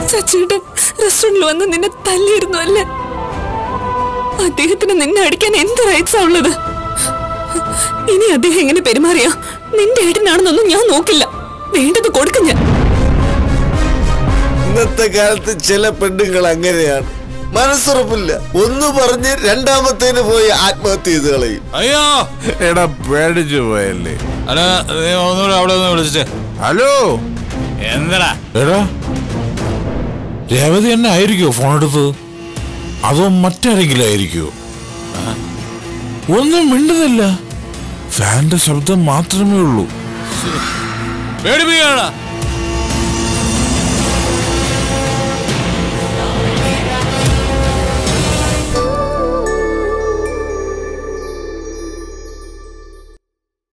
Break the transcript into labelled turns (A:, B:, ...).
A: സച്ചിയുടെ റെസ്റ്റോറന്റിൽ വന്ന് നിന്നെ തല്ലിയിരുന്നു അല്ലേ അദ്ദേഹത്തിന് നിന്നെ അടിക്കാൻ എന്ത് റൈറ്റ്സാ ഉള്ളത് ഇനി അദ്ദേഹം എങ്ങനെ പെരുമാറിയാ നിന്റെ ഏട്ടനാണെന്നൊന്നും ഞാൻ നോക്കില്ല വേണ്ടത് കൊടുക്കും ഞാൻ
B: ഇന്നത്തെ കാലത്ത് ചില പെണ്ണുങ്ങൾ അങ്ങനെയാണ് മനസ്സുറപ്പില്ല ഒന്ന് പറഞ്ഞ് രണ്ടാമത്തേന് പോയി ആത്മഹത്യ ചെയ്ത് കളയും
C: അയ്യോ
D: എടാ പേടിച്ചു പോയല്ലേ
C: അല്ല നീ ഒന്നുകൂടെ അവിടെ ഒന്ന് വിളിച്ചിട്ട്
D: ഹലോ
C: എന്താടാ
D: എടാ രേവതി തന്നെ ആയിരിക്കോ ഫോൺ എടുത്തത് അതോ മറ്റാരെങ്കിലും ആയിരിക്കോ ഒന്നും മിണ്ടുന്നില്ല ഫാന്റെ ശബ്ദം മാത്രമേ ഉള്ളൂ
C: പേടിപ്പിക്കാടാ